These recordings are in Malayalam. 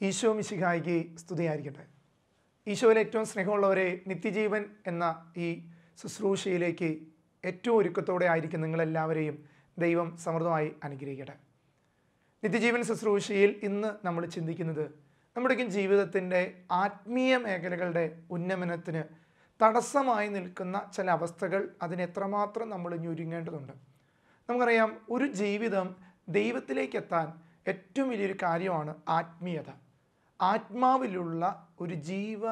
ഈശോ മിശിഹായിക്ക് സ്തുതിയായിരിക്കട്ടെ ഈശോയിൽ ഏറ്റവും സ്നേഹമുള്ളവരെ നിത്യജീവൻ എന്ന ഈ ശുശ്രൂഷയിലേക്ക് ഏറ്റവും ഒരുക്കത്തോടെ ആയിരിക്കും നിങ്ങളെല്ലാവരെയും ദൈവം സമൃദ്ധമായി അനുഗ്രഹിക്കട്ടെ നിത്യജീവൻ ശുശ്രൂഷയിൽ ഇന്ന് നമ്മൾ ചിന്തിക്കുന്നത് നമ്മുടെയൊക്കെ ജീവിതത്തിൻ്റെ ആത്മീയ മേഖലകളുടെ ഉന്നമനത്തിന് തടസ്സമായി നിൽക്കുന്ന ചില അവസ്ഥകൾ അതിന് എത്രമാത്രം നമ്മൾ ഞൊരുങ്ങേണ്ടതുണ്ട് നമുക്കറിയാം ഒരു ജീവിതം ദൈവത്തിലേക്ക് എത്താൻ ഏറ്റവും വലിയൊരു കാര്യമാണ് ആത്മീയത ആത്മാവിലുള്ള ഒരു ജീവ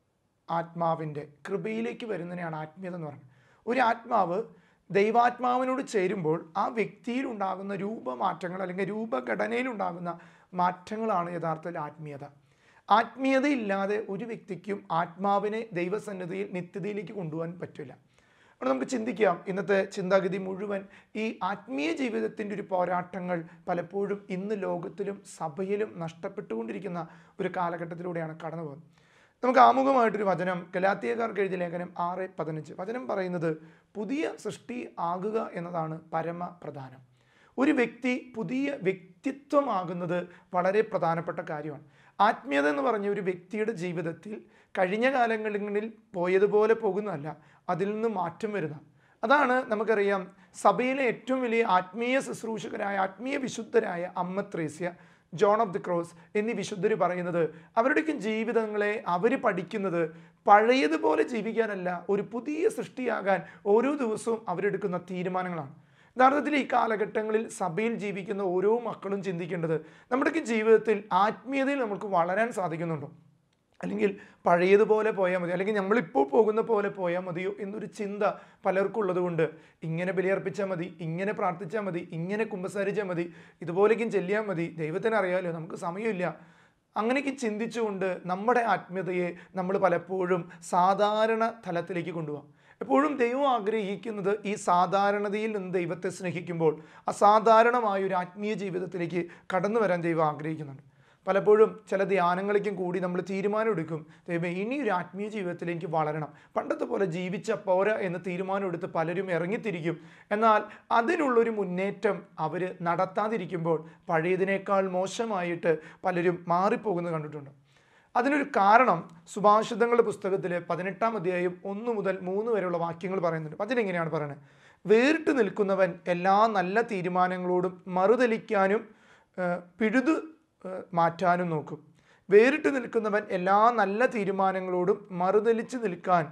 ആത്മാവിൻ്റെ കൃപയിലേക്ക് വരുന്നതിനെയാണ് ആത്മീയത എന്ന് പറയുന്നത് ഒരു ആത്മാവ് ദൈവാത്മാവിനോട് ചേരുമ്പോൾ ആ വ്യക്തിയിൽ ഉണ്ടാകുന്ന രൂപമാറ്റങ്ങൾ അല്ലെങ്കിൽ രൂപഘടനയിൽ ഉണ്ടാകുന്ന മാറ്റങ്ങളാണ് യഥാർത്ഥത്തിൽ ആത്മീയത ആത്മീയതയില്ലാതെ ഒരു വ്യക്തിക്കും ആത്മാവിനെ ദൈവസന്നിധിയിൽ നിത്യതയിലേക്ക് കൊണ്ടുപോകാൻ പറ്റില്ല അപ്പോൾ നമുക്ക് ചിന്തിക്കാം ഇന്നത്തെ ചിന്താഗതി മുഴുവൻ ഈ ആത്മീയ ജീവിതത്തിൻ്റെ ഒരു പോരാട്ടങ്ങൾ പലപ്പോഴും ഇന്ന് ലോകത്തിലും സഭയിലും നഷ്ടപ്പെട്ടുകൊണ്ടിരിക്കുന്ന ഒരു കാലഘട്ടത്തിലൂടെയാണ് കടന്നു പോകുന്നത് നമുക്ക് ആമുഖമായിട്ടൊരു വചനം ഗലാത്തിയക്കാർക്ക് എഴുതിയ ലേഖനം ആറ് പതിനഞ്ച് വചനം പറയുന്നത് പുതിയ സൃഷ്ടി ആകുക എന്നതാണ് പരമ പ്രധാനം ഒരു വ്യക്തി പുതിയ വ്യക്തിത്വമാകുന്നത് വളരെ പ്രധാനപ്പെട്ട കാര്യമാണ് ആത്മീയത എന്ന് പറഞ്ഞ ഒരു വ്യക്തിയുടെ ജീവിതത്തിൽ കഴിഞ്ഞ കാലങ്ങളിൽ പോയതുപോലെ പോകുന്നതല്ല അതിൽ നിന്ന് മാറ്റം വരുന്ന അതാണ് നമുക്കറിയാം സഭയിലെ ഏറ്റവും വലിയ ആത്മീയ ശുശ്രൂഷകരായ ആത്മീയ വിശുദ്ധരായ അമ്മ Thresia John of the Cross എന്നീ വിശുദ്ധർ പറയുന്നത് അവരുടെയൊക്കെ ജീവിതങ്ങളെ അവർ പഠിക്കുന്നത് പഴയതുപോലെ ജീവിക്കാനല്ല ഒരു പുതിയ സൃഷ്ടിയാകാൻ ഓരോ ദിവസവും അവരെടുക്കുന്ന തീരുമാനങ്ങളാണ് യഥാർത്ഥത്തിൽ ഈ കാലഘട്ടങ്ങളിൽ സഭയിൽ ജീവിക്കുന്ന ഓരോ മക്കളും ചിന്തിക്കേണ്ടത് നമ്മുടെയൊക്കെ ജീവിതത്തിൽ ആത്മീയതയിൽ നമുക്ക് വളരാൻ സാധിക്കുന്നുണ്ടോ അല്ലെങ്കിൽ പഴയതുപോലെ പോയാൽ മതി അല്ലെങ്കിൽ നമ്മളിപ്പോൾ പോകുന്ന പോലെ പോയാൽ മതിയോ എന്നൊരു ചിന്ത പലർക്കും ഉള്ളതുകൊണ്ട് ഇങ്ങനെ ബലിയർപ്പിച്ചാൽ മതി ഇങ്ങനെ പ്രാർത്ഥിച്ചാൽ മതി ഇങ്ങനെ കുമ്പസാരിച്ചാൽ മതി ഇതുപോലേക്കും ചെല്ലിയാൽ മതി ദൈവത്തിന് അറിയാമല്ലോ നമുക്ക് സമയമില്ല അങ്ങനെയൊക്കെ ചിന്തിച്ചുകൊണ്ട് നമ്മുടെ ആത്മീയതയെ നമ്മൾ പലപ്പോഴും സാധാരണ തലത്തിലേക്ക് കൊണ്ടുപോകാം എപ്പോഴും ദൈവം ആഗ്രഹിക്കുന്നത് ഈ സാധാരണതയിൽ നിന്ന് ദൈവത്തെ സ്നേഹിക്കുമ്പോൾ അസാധാരണമായ ഒരു ആത്മീയ ജീവിതത്തിലേക്ക് കടന്നു വരാൻ ദൈവം ആഗ്രഹിക്കുന്നുണ്ട് പലപ്പോഴും ചില ധ്യാനങ്ങളിലേക്കും കൂടി നമ്മൾ തീരുമാനം എടുക്കും ദൈവം ഇനി ഒരു ആത്മീയ ജീവിതത്തിലേക്ക് വളരണം പണ്ടത്തെ പോലെ ജീവിച്ച പോരാ എന്ന് തീരുമാനം എടുത്ത് പലരും ഇറങ്ങിത്തിരിക്കും എന്നാൽ അതിനുള്ളൊരു മുന്നേറ്റം അവർ നടത്താതിരിക്കുമ്പോൾ പഴയതിനേക്കാൾ മോശമായിട്ട് പലരും മാറിപ്പോകുന്നത് കണ്ടിട്ടുണ്ട് അതിനൊരു കാരണം സുഭാഷിതങ്ങളുടെ പുസ്തകത്തിലെ പതിനെട്ടാം അധ്യായം ഒന്ന് മുതൽ മൂന്ന് വരെയുള്ള വാക്യങ്ങൾ പറയുന്നുണ്ട് അതിനെങ്ങനെയാണ് പറയുന്നത് വേറിട്ട് നിൽക്കുന്നവൻ എല്ലാ നല്ല തീരുമാനങ്ങളോടും മറുതലിക്കാനും പിഴുതു മാറ്റാനും നോക്കും വേറിട്ട് നിൽക്കുന്നവൻ എല്ലാ നല്ല തീരുമാനങ്ങളോടും മറുതലിച്ച് നിൽക്കാൻ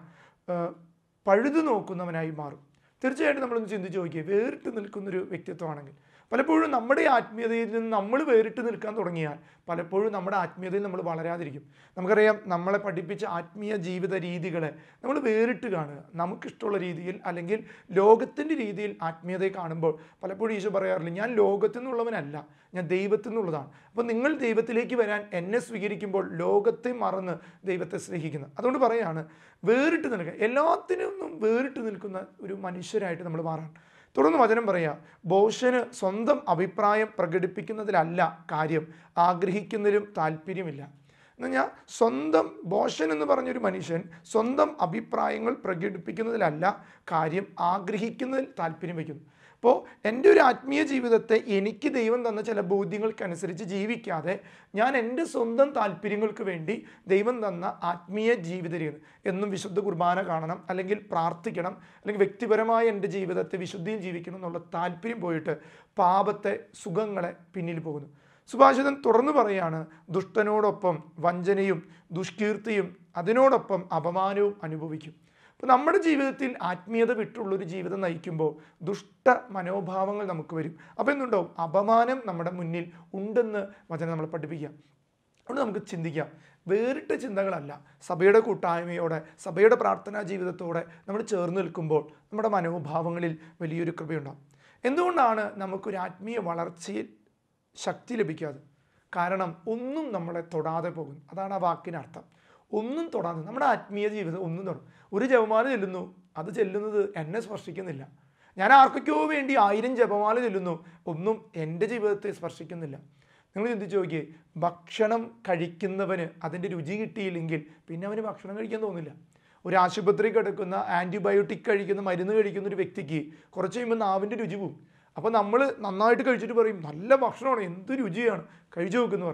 പഴുതു നോക്കുന്നവനായി മാറും തീർച്ചയായിട്ടും നമ്മളൊന്ന് ചിന്തിച്ച് നോക്കിയേ വേറിട്ട് നിൽക്കുന്നൊരു വ്യക്തിത്വമാണെങ്കിൽ പലപ്പോഴും നമ്മുടെ ആത്മീയതയിൽ നിന്ന് നമ്മൾ വേറിട്ട് നിൽക്കാൻ തുടങ്ങിയാൽ പലപ്പോഴും നമ്മുടെ ആത്മീയതയിൽ നമ്മൾ വളരാതിരിക്കും നമുക്കറിയാം നമ്മളെ പഠിപ്പിച്ച ആത്മീയ ജീവിത രീതികളെ നമ്മൾ വേറിട്ട് കാണുക നമുക്കിഷ്ടമുള്ള രീതിയിൽ അല്ലെങ്കിൽ ലോകത്തിൻ്റെ രീതിയിൽ ആത്മീയതയെ കാണുമ്പോൾ പലപ്പോഴും ഈശോ പറയാറില്ല ഞാൻ ലോകത്തു നിന്നുള്ളവനല്ല ഞാൻ ദൈവത്തിൽ നിന്നുള്ളതാണ് അപ്പോൾ നിങ്ങൾ ദൈവത്തിലേക്ക് വരാൻ എന്നെ സ്വീകരിക്കുമ്പോൾ ലോകത്തെ മറന്ന് ദൈവത്തെ സ്നേഹിക്കുന്നു അതുകൊണ്ട് പറയാണ് വേറിട്ട് നിൽക്കുക എല്ലാത്തിനും വേറിട്ട് നിൽക്കുന്ന ഒരു മനുഷ്യരായിട്ട് നമ്മൾ മാറാണ് തുടർന്ന് വചനം പറയാം ബോഷന് സ്വന്തം അഭിപ്രായം പ്രകടിപ്പിക്കുന്നതിലല്ല കാര്യം ആഗ്രഹിക്കുന്നതിലും താല്പര്യമില്ല എന്ന് പറഞ്ഞാൽ സ്വന്തം ബോഷൻ എന്ന് പറഞ്ഞൊരു മനുഷ്യൻ സ്വന്തം അഭിപ്രായങ്ങൾ പ്രകടിപ്പിക്കുന്നതിലല്ല കാര്യം ആഗ്രഹിക്കുന്നതിൽ താല്പര്യം വയ്ക്കുന്നു അപ്പോൾ എൻ്റെ ഒരു ആത്മീയ ജീവിതത്തെ എനിക്ക് ദൈവം തന്ന ചില ബോധ്യങ്ങൾക്കനുസരിച്ച് ജീവിക്കാതെ ഞാൻ എൻ്റെ സ്വന്തം താല്പര്യങ്ങൾക്ക് വേണ്ടി ദൈവം തന്ന ആത്മീയ ജീവിത രീതി എന്നും വിശുദ്ധ കുർബാന കാണണം അല്ലെങ്കിൽ പ്രാർത്ഥിക്കണം അല്ലെങ്കിൽ വ്യക്തിപരമായ എൻ്റെ ജീവിതത്തെ വിശുദ്ധിയിൽ ജീവിക്കണം എന്നുള്ള താല്പര്യം പോയിട്ട് പാപത്തെ സുഖങ്ങളെ പിന്നിൽ പോകുന്നു സുഭാഷിതൻ തുറന്നു പറയാണ് ദുഷ്ടനോടൊപ്പം വഞ്ചനയും ദുഷ്കീർത്തിയും അതിനോടൊപ്പം അപമാനവും അനുഭവിക്കും അപ്പോൾ നമ്മുടെ ജീവിതത്തിൽ ആത്മീയത വിട്ടുള്ളൊരു ജീവിതം നയിക്കുമ്പോൾ ദുഷ്ട മനോഭാവങ്ങൾ നമുക്ക് വരും അപ്പോൾ എന്തുണ്ടാവും അപമാനം നമ്മുടെ മുന്നിൽ ഉണ്ടെന്ന് വചനം നമ്മൾ പഠിപ്പിക്കാം അതുകൊണ്ട് നമുക്ക് ചിന്തിക്കാം വേറിട്ട ചിന്തകളല്ല സഭയുടെ കൂട്ടായ്മയോടെ സഭയുടെ പ്രാർത്ഥനാ ജീവിതത്തോടെ നമ്മൾ ചേർന്ന് നിൽക്കുമ്പോൾ നമ്മുടെ മനോഭാവങ്ങളിൽ വലിയൊരു കൃപയുണ്ടാകും എന്തുകൊണ്ടാണ് നമുക്കൊരു ആത്മീയ വളർച്ചയിൽ ശക്തി ലഭിക്കാതെ കാരണം ഒന്നും നമ്മളെ തൊടാതെ പോകും അതാണ് ആ വാക്കിനർത്ഥം ഒന്നും തൊടാതെ നമ്മുടെ ആത്മീയ ജീവിതം ഒന്നും തൊടും ഒരു ജപമാല ചെല്ലുന്നു അത് ചെല്ലുന്നത് എന്നെ സ്പർശിക്കുന്നില്ല ഞാൻ ആർക്കൊക്കെയോ വേണ്ടി ആയിരം ജപമാല ചെല്ലുന്നു ഒന്നും എൻ്റെ ജീവിതത്തെ സ്പർശിക്കുന്നില്ല നിങ്ങൾ ചിന്തിച്ച് നോക്കിയേ ഭക്ഷണം കഴിക്കുന്നവന് അതിൻ്റെ രുചി കിട്ടിയില്ലെങ്കിൽ പിന്നെ അവന് ഭക്ഷണം കഴിക്കാൻ തോന്നില്ല ഒരു ആശുപത്രി കിടക്കുന്ന ആൻറ്റിബയോട്ടിക് കഴിക്കുന്ന മരുന്ന് കഴിക്കുന്ന ഒരു വ്യക്തിക്ക് കുറച്ച് കഴിയുമ്പോൾ നാവിൻ്റെ രുചി പോവും അപ്പോൾ നമ്മൾ നന്നായിട്ട് കഴിച്ചിട്ട് പറയും നല്ല ഭക്ഷണമാണ് എന്ത് രുചിയാണ് കഴിച്ചു നോക്കുമെന്ന് പറയും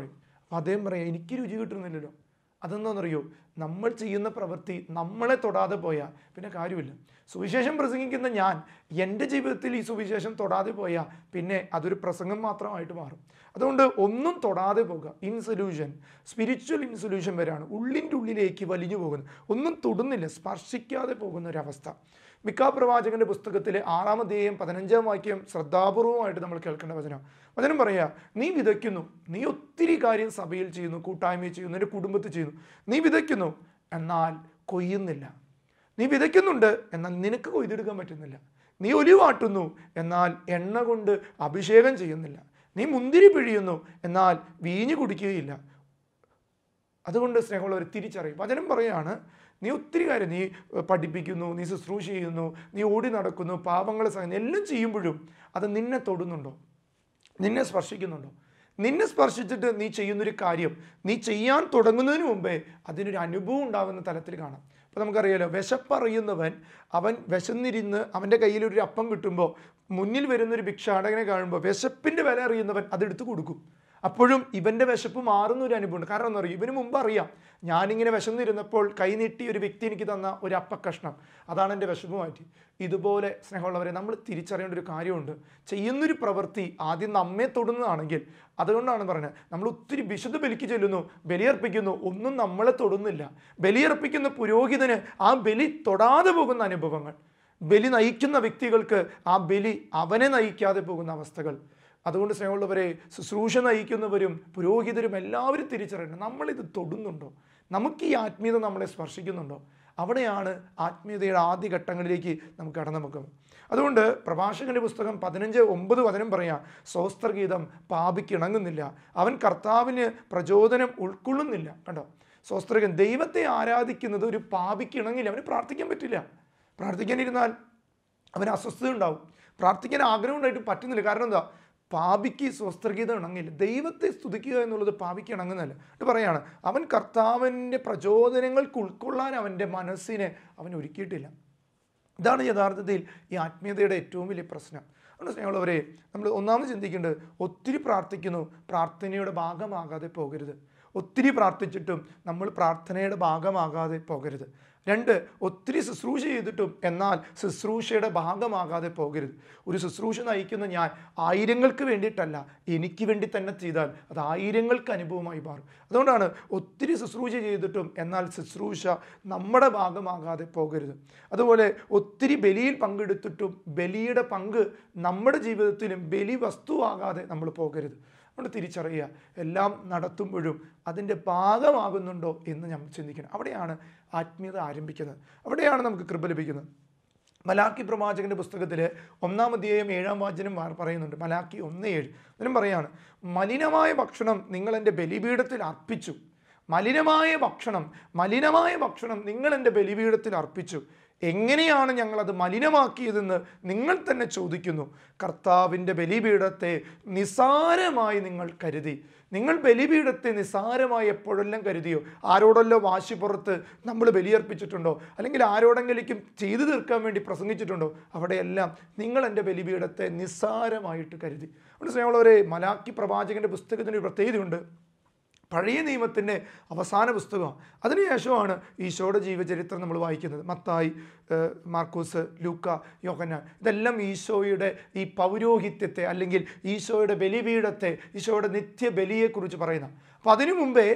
അപ്പോൾ അദ്ദേഹം പറയാം എനിക്ക് രുചി കിട്ടുന്നില്ലല്ലോ അതെന്താണെന്നറിയോ നമ്മൾ ചെയ്യുന്ന പ്രവൃത്തി നമ്മളെ തൊടാതെ പോയാൽ പിന്നെ കാര്യമില്ല സുവിശേഷം പ്രസംഗിക്കുന്ന ഞാൻ എൻ്റെ ജീവിതത്തിൽ ഈ സുവിശേഷം തൊടാതെ പോയാൽ പിന്നെ അതൊരു പ്രസംഗം മാത്രമായിട്ട് മാറും അതുകൊണ്ട് ഒന്നും തൊടാതെ പോകുക ഇൻസൊല്യൂഷൻ സ്പിരിച്വൽ ഇൻസൊല്യൂഷൻ വരെയാണ് ഉള്ളിൻ്റെ ഉള്ളിലേക്ക് വലിഞ്ഞു പോകുന്നത് ഒന്നും തൊടുന്നില്ല സ്പർശിക്കാതെ പോകുന്ന ഒരവസ്ഥ മിക്ക പ്രവാചകന്റെ പുസ്തകത്തിലെ ആറാം അധ്യായം പതിനഞ്ചാം വാക്യം ശ്രദ്ധാപൂർവമായിട്ട് നമ്മൾ കേൾക്കേണ്ട വചനം വചനം പറയാ നീ വിതയ്ക്കുന്നു നീ ഒത്തിരി കാര്യം സഭയിൽ ചെയ്യുന്നു കൂട്ടായ്മയിൽ ചെയ്യുന്നു നിന്റെ കുടുംബത്തിൽ ചെയ്യുന്നു നീ വിതയ്ക്കുന്നു എന്നാൽ കൊയ്യുന്നില്ല നീ വിതയ്ക്കുന്നുണ്ട് എന്നാൽ നിനക്ക് കൊയ്തെടുക്കാൻ പറ്റുന്നില്ല നീ ഒലിവാട്ടുന്നു എന്നാൽ എണ്ണ കൊണ്ട് അഭിഷേകം ചെയ്യുന്നില്ല നീ മുന്തിരി പിഴിയുന്നു എന്നാൽ വീഞ്ഞു കുടിക്കുകയില്ല അതുകൊണ്ട് സ്നേഹമുള്ളവർ തിരിച്ചറിയും വചനം പറയാണ് നീ ഒത്തിരി കാര്യം നീ ഏഹ്, പഠിപ്പിക്കുന്നു നീ ശുശ്രൂഷ ചെയ്യുന്നു നീ ഓടി നടക്കുന്നു പാപങ്ങളെ സഹിക്കുന്നു എല്ലാം ചെയ്യുമ്പോഴും അത് നിന്നെ തൊടുന്നുണ്ടോ നിന്നെ സ്പർശിക്കുന്നുണ്ടോ നിന്നെ സ്പർശിച്ചിട്ട് നീ ചെയ്യുന്നൊരു കാര്യം നീ ചെയ്യാൻ തുടങ്ങുന്നതിന് മുമ്പേ അതിനൊരു അനുഭവം ഉണ്ടാകുന്ന തലത്തിൽ കാണാം അപ്പോൾ നമുക്കറിയാലോ വിശപ്പറിയുന്നവൻ അവൻ വിശന്നിരുന്ന് അവൻ്റെ കയ്യിൽ ഒരു അപ്പം കിട്ടുമ്പോൾ മുന്നിൽ വരുന്നൊരു ഭിക്ഷാടകനെ കാണുമ്പോൾ വിശപ്പിൻ്റെ വില അറിയുന്നവൻ അതെടുത്ത് കൊടുക്കും അപ്പോഴും ഇവൻ്റെ വിശപ്പ് മാറുന്ന ഒരു അനുഭവമുണ്ട് കാരണം എന്താ പറയുക ഇവന് മുമ്പ് അറിയാം ഞാനിങ്ങനെ വിശന്നിരുന്നപ്പോൾ കൈനീട്ടി ഒരു വ്യക്തി എനിക്ക് തന്ന ഒരു അപ്പക്കഷ്ണം അതാണ് എൻ്റെ വിശപ്പ് മാറ്റി ഇതുപോലെ സ്നേഹമുള്ളവരെ നമ്മൾ തിരിച്ചറിയേണ്ട ഒരു കാര്യമുണ്ട് ചെയ്യുന്നൊരു പ്രവൃത്തി ആദ്യം നമ്മെ തൊടുന്നതാണെങ്കിൽ അതുകൊണ്ടാണ് പറയുന്നത് നമ്മൾ ഒത്തിരി വിശുദ്ധ ബലിക്ക് ചെല്ലുന്നു ബലിയർപ്പിക്കുന്നു ഒന്നും നമ്മളെ തൊടുന്നില്ല ബലിയർപ്പിക്കുന്ന പുരോഹിതന് ആ ബലി തൊടാതെ പോകുന്ന അനുഭവങ്ങൾ ബലി നയിക്കുന്ന വ്യക്തികൾക്ക് ആ ബലി അവനെ നയിക്കാതെ പോകുന്ന അവസ്ഥകൾ അതുകൊണ്ട് സ്നേഹമുള്ളവരെ ശുശ്രൂഷ നയിക്കുന്നവരും പുരോഹിതരും എല്ലാവരും തിരിച്ചറിയണം നമ്മളിത് തൊടുന്നുണ്ടോ നമുക്ക് ഈ ആത്മീയത നമ്മളെ സ്പർശിക്കുന്നുണ്ടോ അവിടെയാണ് ആത്മീയതയുടെ ആദ്യ ഘട്ടങ്ങളിലേക്ക് നമുക്ക് കടന്നു വെക്കുന്നത് അതുകൊണ്ട് പ്രഭാഷകന്റെ പുസ്തകം പതിനഞ്ച് ഒമ്പത് വചനം പറയാം സ്വസ്ത്രഗീതം പാപിക്ക് ഇണങ്ങുന്നില്ല അവൻ കർത്താവിന് പ്രചോദനം ഉൾക്കൊള്ളുന്നില്ല കണ്ടോ സ്വസ്ത്രഗീതം ദൈവത്തെ ആരാധിക്കുന്നത് ഒരു പാപിക്ക് ഇണങ്ങില്ല അവന് പ്രാർത്ഥിക്കാൻ പറ്റില്ല പ്രാർത്ഥിക്കാനിരുന്നാൽ അവന് അസ്വസ്ഥത ഉണ്ടാവും പ്രാർത്ഥിക്കാൻ ആഗ്രഹം ഉണ്ടായിട്ട് പറ്റുന്നില്ല കാരണം എന്താ പാപിക്ക് സ്വസ്ത്രഗീതം ഇണങ്ങില്ല ദൈവത്തെ സ്തുതിക്കുക എന്നുള്ളത് പാപിക്ക് ഇണങ്ങുന്നതല്ല ഇത് പറയാണ് അവൻ കർത്താവിൻ്റെ പ്രചോദനങ്ങൾക്ക് ഉൾക്കൊള്ളാൻ അവൻ്റെ മനസ്സിനെ അവൻ ഒരുക്കിയിട്ടില്ല ഇതാണ് യഥാർത്ഥത്തിൽ ഈ ആത്മീയതയുടെ ഏറ്റവും വലിയ പ്രശ്നം അതുകൊണ്ട് സ്നേഹമുള്ളവരെ നമ്മൾ ഒന്നാമത് ചിന്തിക്കേണ്ടത് ഒത്തിരി പ്രാർത്ഥിക്കുന്നു പ്രാർത്ഥനയുടെ ഭാഗമാകാതെ പോകരുത് ഒത്തിരി പ്രാർത്ഥിച്ചിട്ടും നമ്മൾ പ്രാർത്ഥനയുടെ ഭാഗമാകാതെ പോകരുത് രണ്ട് ഒത്തിരി ശുശ്രൂഷ ചെയ്തിട്ടും എന്നാൽ ശുശ്രൂഷയുടെ ഭാഗമാകാതെ പോകരുത് ഒരു ശുശ്രൂഷ നയിക്കുന്ന ഞാൻ ആയിരങ്ങൾക്ക് വേണ്ടിയിട്ടല്ല എനിക്ക് വേണ്ടി തന്നെ ചെയ്താൽ അത് ആയിരങ്ങൾക്ക് അനുഭവമായി മാറും അതുകൊണ്ടാണ് ഒത്തിരി ശുശ്രൂഷ ചെയ്തിട്ടും എന്നാൽ ശുശ്രൂഷ നമ്മുടെ ഭാഗമാകാതെ പോകരുത് അതുപോലെ ഒത്തിരി ബലിയിൽ പങ്കെടുത്തിട്ടും ബലിയുടെ പങ്ക് നമ്മുടെ ജീവിതത്തിലും ബലി വസ്തുവാകാതെ നമ്മൾ പോകരുത് അതുകൊണ്ട് തിരിച്ചറിയുക എല്ലാം നടത്തുമ്പോഴും അതിൻ്റെ ഭാഗമാകുന്നുണ്ടോ എന്ന് നമ്മൾ ചിന്തിക്കണം അവിടെയാണ് ആത്മീയത ആരംഭിക്കുന്നത് അവിടെയാണ് നമുക്ക് കൃപ ലഭിക്കുന്നത് മലാക്കി പ്രവാചകന്റെ പുസ്തകത്തിൽ ഒന്നാം അധ്യായം ഏഴാം വാചനം വാ- പറയുന്നുണ്ട് മലാക്കി ഒന്ന് ഏഴ് അതിനും പറയാണ് മലിനമായ ഭക്ഷണം നിങ്ങൾ എൻ്റെ ബലിപീഠത്തിൽ അർപ്പിച്ചു മലിനമായ ഭക്ഷണം മലിനമായ ഭക്ഷണം നിങ്ങൾ എൻ്റെ ബലിപീഠത്തിൽ അർപ്പിച്ചു എങ്ങനെയാണ് ഞങ്ങളത് മലിനമാക്കിയതെന്ന് നിങ്ങൾ തന്നെ ചോദിക്കുന്നു കർത്താവിൻ്റെ ബലിപീഠത്തെ നിസാരമായി നിങ്ങൾ കരുതി നിങ്ങൾ ബലിപീഠത്തെ നിസാരമായി എപ്പോഴെല്ലാം കരുതിയോ ആരോടെല്ലാം വാശി പുറത്ത് നമ്മൾ ബലിയർപ്പിച്ചിട്ടുണ്ടോ അല്ലെങ്കിൽ ആരോടെങ്കിലും ചെയ്തു തീർക്കാൻ വേണ്ടി പ്രസംഗിച്ചിട്ടുണ്ടോ അവിടെയെല്ലാം നിങ്ങൾ എൻ്റെ ബലിപീഠത്തെ നിസ്സാരമായിട്ട് കരുതി അതുകൊണ്ട് സ്നേഹമുള്ളവരെ മലാക്കി പ്രവാചകന്റെ പുസ്തകത്തിന് ഒരു പ്രത്യേകതയുണ്ട് പഴയ നിയമത്തിൻ്റെ അവസാന പുസ്തകം അതിനുശേഷമാണ് ഈശോയുടെ ജീവചരിത്രം നമ്മൾ വായിക്കുന്നത് മത്തായി ഏഹ്, മാർക്കൂസ് ലൂക്ക യോഹന്നാൻ ഇതെല്ലാം ഈശോയുടെ ഈ പൗരോഹിത്യത്തെ അല്ലെങ്കിൽ ഈശോയുടെ ബലിപീഠത്തെ ഈശോയുടെ നിത്യബലിയെക്കുറിച്ച് പറയുന്ന അപ്പോൾ അതിനു മുമ്പേ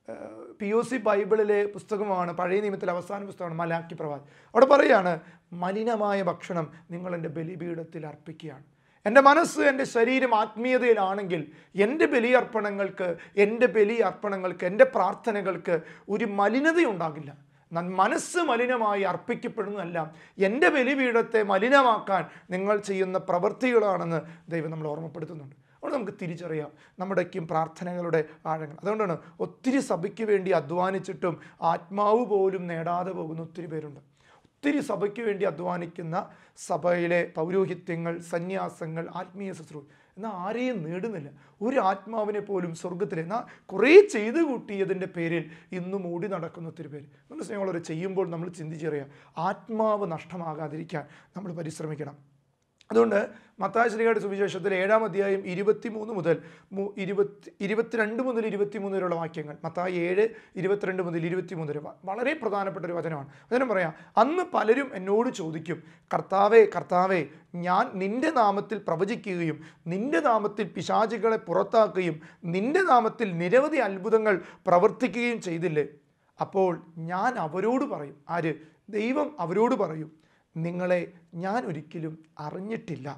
പി ഒ സി ബൈബിളിലെ പുസ്തകമാണ് പഴയ നിയമത്തിലെ അവസാന പുസ്തകമാണ് മലാക്കി പ്രവാച് അവിടെ പറയാണ് മലിനമായ ഭക്ഷണം നിങ്ങൾ എൻ്റെ ബലിപീഠത്തിൽ അർപ്പിക്കുകയാണ് എൻ്റെ മനസ്സ് എൻ്റെ ശരീരം ആത്മീയതയിലാണെങ്കിൽ എൻ്റെ ബലിയർപ്പണങ്ങൾക്ക് എൻ്റെ ബലി അർപ്പണങ്ങൾക്ക് എൻ്റെ പ്രാർത്ഥനകൾക്ക് ഒരു മലിനതയുണ്ടാകില്ല എന്നാൽ മനസ്സ് മലിനമായി അർപ്പിക്കപ്പെടുന്നതെല്ലാം എൻ്റെ ബലിപീഠത്തെ മലിനമാക്കാൻ നിങ്ങൾ ചെയ്യുന്ന പ്രവൃത്തികളാണെന്ന് ദൈവം നമ്മൾ ഓർമ്മപ്പെടുത്തുന്നുണ്ട് അതുകൊണ്ട് നമുക്ക് തിരിച്ചറിയാം നമ്മുടെക്കും പ്രാർത്ഥനകളുടെ ആഴങ്ങൾ അതുകൊണ്ടാണ് ഒത്തിരി സഭയ്ക്ക് വേണ്ടി അധ്വാനിച്ചിട്ടും ആത്മാവ് പോലും നേടാതെ പോകുന്ന ഒത്തിരി പേരുണ്ട് ഒത്തിരി സഭയ്ക്ക് വേണ്ടി അധ്വാനിക്കുന്ന സഭയിലെ പൗരോഹിത്യങ്ങൾ സന്യാസങ്ങൾ ആത്മീയ ശുശ്രൂഷ എന്നാൽ ആരെയും നേടുന്നില്ല ഒരു ആത്മാവിനെ പോലും സ്വർഗത്തിൽ എന്നാൽ കുറേ ചെയ്തു കൂട്ടിയതിൻ്റെ പേരിൽ ഇന്നും ഓടി നടക്കുന്ന ഒത്തിരി പേര് നമ്മൾ സ്നേഹമുള്ളവർ ചെയ്യുമ്പോൾ നമ്മൾ ചിന്തിച്ചറിയാം ആത്മാവ് നഷ്ടമാകാതിരിക്കാൻ നമ്മൾ പരിശ്രമിക്കണം അതുകൊണ്ട് മത്തായ ശ്രീകാട് സുവിശേഷത്തിൽ ഏഴാം അധ്യായം ഇരുപത്തി മൂന്ന് മുതൽ മു- ഇരുപത്തി ഇരുപത്തിരണ്ട് മുതൽ ഇരുപത്തിമൂന്ന് വരെയുള്ള വാക്യങ്ങൾ മത്തായി ഏഴ് ഇരുപത്തിരണ്ട് മുതൽ ഇരുപത്തിമൂന്ന് വരെ വ- വളരെ പ്രധാനപ്പെട്ട ഒരു വചനമാണ് വചനം പറയാം അന്ന് പലരും എന്നോട് ചോദിക്കും കർത്താവേ കർത്താവേ ഞാൻ നിന്റെ നാമത്തിൽ പ്രവചിക്കുകയും നിന്റെ നാമത്തിൽ പിശാചുകളെ പുറത്താക്കുകയും നിന്റെ നാമത്തിൽ നിരവധി അത്ഭുതങ്ങൾ പ്രവർത്തിക്കുകയും ചെയ്തില്ലേ അപ്പോൾ ഞാൻ അവരോട് പറയും ആര് ദൈവം അവരോട് പറയും നിങ്ങളെ ഞാൻ ഒരിക്കലും അറിഞ്ഞിട്ടില്ല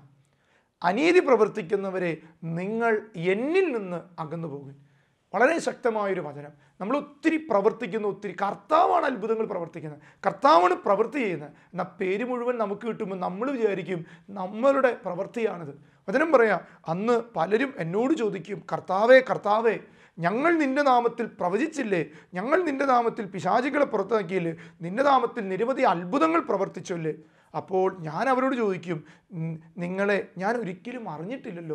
അനീതി പ്രവർത്തിക്കുന്നവരെ നിങ്ങൾ എന്നിൽ നിന്ന് അകന്നു പോകും വളരെ ശക്തമായൊരു വചനം നമ്മൾ ഒത്തിരി പ്രവർത്തിക്കുന്ന ഒത്തിരി കർത്താവാണ് അത്ഭുതങ്ങൾ പ്രവർത്തിക്കുന്നത് കർത്താവാണ് പ്രവൃത്തി ചെയ്യുന്നത് എന്നാൽ പേര് മുഴുവൻ നമുക്ക് കിട്ടുമ്പോൾ നമ്മൾ വിചാരിക്കും നമ്മളുടെ പ്രവൃത്തിയാണിത് വചനം പറയാം അന്ന് പലരും എന്നോട് ചോദിക്കും കർത്താവേ കർത്താവേ ഞങ്ങൾ നിന്റെ നാമത്തിൽ പ്രവചിച്ചില്ലേ ഞങ്ങൾ നിന്റെ നാമത്തിൽ പിശാചികളെ പുറത്താക്കിയില്ലേ നിന്റെ നാമത്തിൽ നിരവധി അത്ഭുതങ്ങൾ പ്രവർത്തിച്ചല്ലേ അപ്പോൾ ഞാൻ അവരോട് ചോദിക്കും "ഉം, നിങ്ങളെ ഞാൻ ഒരിക്കലും അറിഞ്ഞിട്ടില്ലല്ലോ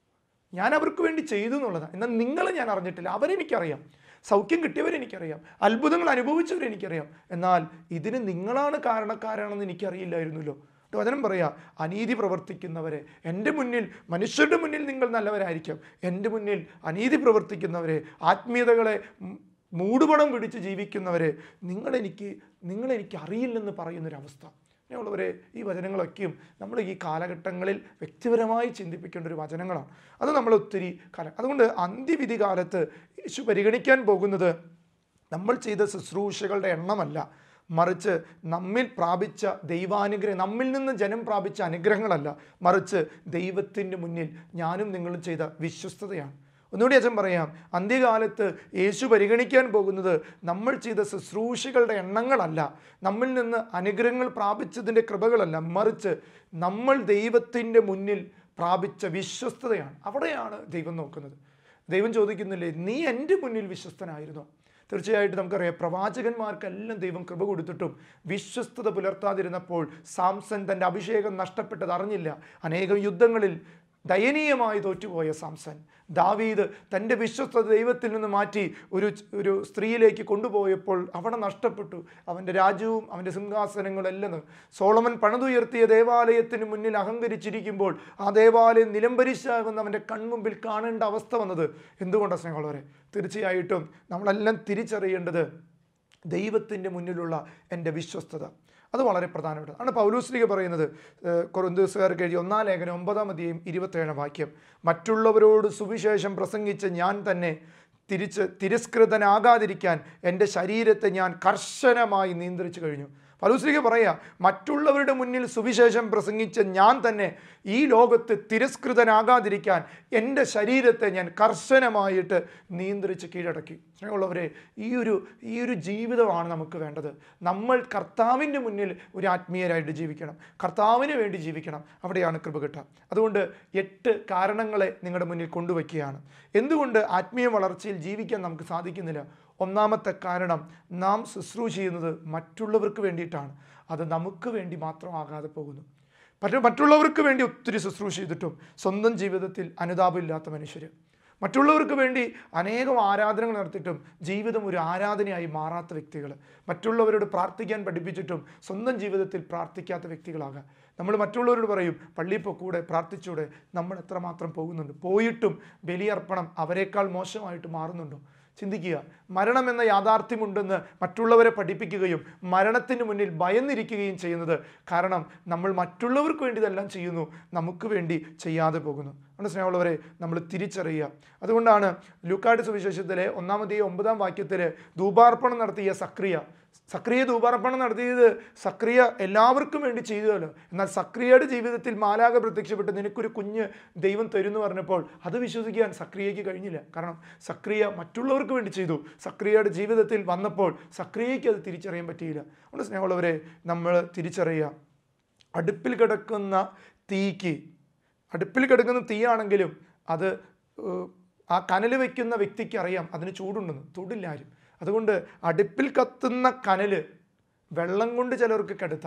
ഞാൻ അവർക്ക് വേണ്ടി ചെയ്തു എന്നുള്ളതാണ് എന്നാൽ നിങ്ങളെ ഞാൻ അറിഞ്ഞിട്ടില്ല അവരെനിക്കറിയാം സൗഖ്യം കിട്ടിയവരെനിക്കറിയാം അത്ഭുതങ്ങൾ അനുഭവിച്ചവരെനിക്കറിയാം എന്നാൽ ഇതിന് നിങ്ങളാണ് കാരണക്കാരാണെന്ന് എനിക്കറിയില്ലായിരുന്നല്ലോ എന്നിട്ട് വചനം പറയാ അനീതി പ്രവർത്തിക്കുന്നവരെ എൻ്റെ മുന്നിൽ മനുഷ്യരുടെ മുന്നിൽ നിങ്ങൾ നല്ലവരായിരിക്കാം എൻ്റെ മുന്നിൽ അനീതി പ്രവർത്തിക്കുന്നവരെ ആത്മീയതകളെ ഉം, മൂടുപടം പിടിച്ച് ജീവിക്കുന്നവരെ നിങ്ങളെനിക്ക് നിങ്ങളെനിക്ക് അറിയില്ലെന്ന് പറയുന്നൊരവസ്ഥ അങ്ങനെയുള്ളവരെ ഈ വചനങ്ങളൊക്കെയും നമ്മൾ ഈ കാലഘട്ടങ്ങളിൽ വ്യക്തിപരമായി ചിന്തിപ്പിക്കേണ്ട ഒരു വചനങ്ങളാണ് അത് നമ്മൾ ഒത്തിരി കാലം അതുകൊണ്ട് അന്ത്യവിധി കാലത്ത് യേശു പരിഗണിക്കാൻ പോകുന്നത് നമ്മൾ ചെയ്ത ശുശ്രൂഷകളുടെ എണ്ണമല്ല മറിച്ച് നമ്മിൽ പ്രാപിച്ച ദൈവാനുഗ്രഹം നമ്മിൽ നിന്ന് ജനം പ്രാപിച്ച അനുഗ്രഹങ്ങളല്ല മറിച്ച് ദൈവത്തിൻ്റെ മുന്നിൽ ഞാനും നിങ്ങളും ചെയ്ത വിശ്വസ്തതയാണ് ഒന്നുകൂടി അച്ഛൻ പറയാം അന്ത്യകാലത്ത് യേശു പരിഗണിക്കാൻ പോകുന്നത് നമ്മൾ ചെയ്ത ശുശ്രൂഷകളുടെ എണ്ണങ്ങളല്ല നമ്മിൽ നിന്ന് അനുഗ്രഹങ്ങൾ പ്രാപിച്ചതിൻ്റെ കൃപകളല്ല മറിച്ച് നമ്മൾ ദൈവത്തിൻ്റെ മുന്നിൽ പ്രാപിച്ച വിശ്വസ്തതയാണ് അവിടെയാണ് ദൈവം നോക്കുന്നത് ദൈവം ചോദിക്കുന്നില്ലേ നീ എൻ്റെ മുന്നിൽ വിശ്വസ്തനായിരുന്നോ തീർച്ചയായിട്ടും നമുക്കറിയാം പ്രവാചകന്മാർക്കെല്ലാം ദൈവം കൃപ കൊടുത്തിട്ടും വിശ്വസ്തത പുലർത്താതിരുന്നപ്പോൾ സാംസൺ തൻ്റെ അഭിഷേകം നഷ്ടപ്പെട്ടത് അറിഞ്ഞില്ല അനേകം യുദ്ധങ്ങളിൽ ദയനീയമായി തോറ്റുപോയ സാംസൺ ദാവീദ് തൻ്റെ വിശ്വസ്തത ദൈവത്തിൽ നിന്ന് മാറ്റി ഒരു ഒരു സ്ത്രീയിലേക്ക് കൊണ്ടുപോയപ്പോൾ അവിടെ നഷ്ടപ്പെട്ടു അവൻ്റെ രാജ്യവും അവൻ്റെ സിംഹാസനങ്ങളും എല്ലാം സോളമൻ പണിതുയർത്തിയ ദേവാലയത്തിന് മുന്നിൽ അഹങ്കരിച്ചിരിക്കുമ്പോൾ ആ ദേവാലയം നിലംപരിശാകുന്ന അവൻ്റെ കൺമുമ്പിൽ കാണേണ്ട അവസ്ഥ വന്നത് എന്തുകൊണ്ടാണ് സ്നേഹമുള്ളവരെ തീർച്ചയായിട്ടും നമ്മളെല്ലാം തിരിച്ചറിയേണ്ടത് ദൈവത്തിൻ്റെ മുന്നിലുള്ള എൻ്റെ വിശ്വസ്തത അത് വളരെ പ്രധാനപ്പെട്ട ആണ് പൗലൂസ്ലിക പറയുന്നത് കൊറന്തൂസുകാർക്ക് എഴുതി ഒന്നാം ലേഖനം ഒമ്പതാം അധ്യായം ഇരുപത്തേഴാം വാക്യം മറ്റുള്ളവരോട് സുവിശേഷം പ്രസംഗിച്ച് ഞാൻ തന്നെ തിരിച്ച് തിരസ്കൃതനാകാതിരിക്കാൻ എൻ്റെ ശരീരത്തെ ഞാൻ കർശനമായി നിയന്ത്രിച്ചു കഴിഞ്ഞു പൗലൂസ്ലിക പറയുക മറ്റുള്ളവരുടെ മുന്നിൽ സുവിശേഷം പ്രസംഗിച്ച ഞാൻ തന്നെ ഈ ലോകത്ത് തിരസ്കൃതനാകാതിരിക്കാൻ എൻ്റെ ശരീരത്തെ ഞാൻ കർശനമായിട്ട് നിയന്ത്രിച്ച് കീഴടക്കി സ്നേഹമുള്ളവരെ ഈ ഒരു ഈ ഒരു ജീവിതമാണ് നമുക്ക് വേണ്ടത് നമ്മൾ കർത്താവിൻ്റെ മുന്നിൽ ഒരു ആത്മീയരായിട്ട് ജീവിക്കണം കർത്താവിന് വേണ്ടി ജീവിക്കണം അവിടെയാണ് കൃപ കിട്ടുക അതുകൊണ്ട് എട്ട് കാരണങ്ങളെ നിങ്ങളുടെ മുന്നിൽ കൊണ്ടുവയ്ക്കുകയാണ് എന്തുകൊണ്ട് ആത്മീയ വളർച്ചയിൽ ജീവിക്കാൻ നമുക്ക് സാധിക്കുന്നില്ല ഒന്നാമത്തെ കാരണം നാം ശുശ്രൂഷ ചെയ്യുന്നത് മറ്റുള്ളവർക്ക് വേണ്ടിയിട്ടാണ് അത് നമുക്ക് വേണ്ടി മാത്രമാകാതെ പോകുന്നു മറ്റു മറ്റുള്ളവർക്ക് വേണ്ടി ഒത്തിരി ശുശ്രൂഷ ചെയ്തിട്ടും സ്വന്തം ജീവിതത്തിൽ അനുതാപമില്ലാത്ത മനുഷ്യർ മറ്റുള്ളവർക്ക് വേണ്ടി അനേകം ആരാധനകൾ നടത്തിയിട്ടും ജീവിതം ഒരു ആരാധനയായി മാറാത്ത വ്യക്തികൾ മറ്റുള്ളവരോട് പ്രാർത്ഥിക്കാൻ പഠിപ്പിച്ചിട്ടും സ്വന്തം ജീവിതത്തിൽ പ്രാർത്ഥിക്കാത്ത വ്യക്തികളാകാം നമ്മൾ മറ്റുള്ളവരോട് പറയും പള്ളിയിൽ പൊക്കൂടെ പ്രാർത്ഥിച്ചൂടെ നമ്മൾ എത്രമാത്രം പോകുന്നുണ്ട് പോയിട്ടും ബലിയർപ്പണം അവരെക്കാൾ മോശമായിട്ട് മാറുന്നുണ്ടോ ചിന്തിക്കുക മരണം എന്ന യാഥാർത്ഥ്യമുണ്ടെന്ന് മറ്റുള്ളവരെ പഠിപ്പിക്കുകയും മരണത്തിന് മുന്നിൽ ഭയന്നിരിക്കുകയും ചെയ്യുന്നത് കാരണം നമ്മൾ മറ്റുള്ളവർക്ക് വേണ്ടി ഇതെല്ലാം ചെയ്യുന്നു നമുക്ക് വേണ്ടി ചെയ്യാതെ പോകുന്നു അതുകൊണ്ട് സ്നേഹമുള്ളവരെ നമ്മൾ തിരിച്ചറിയുക അതുകൊണ്ടാണ് ലൂക്കാട് സുവിശേഷത്തിലെ ഒന്നാമതേ ഒമ്പതാം വാക്യത്തിൽ ധൂപാർപ്പണം നടത്തിയ സക്രിയ സക്രിയ ധൂപാർപ്പണം നടത്തിയത് സക്രിയ എല്ലാവർക്കും വേണ്ടി ചെയ്തതല്ലോ എന്നാൽ സക്രിയയുടെ ജീവിതത്തിൽ മാലാക പ്രത്യക്ഷപ്പെട്ട് നിനക്കൊരു കുഞ്ഞ് ദൈവം തരുന്നു പറഞ്ഞപ്പോൾ അത് വിശ്വസിക്കാൻ സക്രിയയ്ക്ക് കഴിഞ്ഞില്ല കാരണം സക്രിയ മറ്റുള്ളവർക്ക് വേണ്ടി ചെയ്തു സക്രിയയുടെ ജീവിതത്തിൽ വന്നപ്പോൾ സക്രിയയ്ക്ക് അത് തിരിച്ചറിയാൻ പറ്റിയില്ല അതുകൊണ്ട് സ്നേഹമുള്ളവരെ നമ്മൾ തിരിച്ചറിയുക അടുപ്പിൽ കിടക്കുന്ന തീക്ക് അടുപ്പിൽ കിടക്കുന്ന തീയാണെങ്കിലും അത് ഏഹ്, ആ കനൽ വയ്ക്കുന്ന വ്യക്തിക്ക് അറിയാം അതിന് ചൂടുണ്ടെന്ന് തൊടില്ല ആരും അതുകൊണ്ട് അടുപ്പിൽ കത്തുന്ന കനൽ വെള്ളം കൊണ്ട് ചിലർക്ക് കെടുത്താം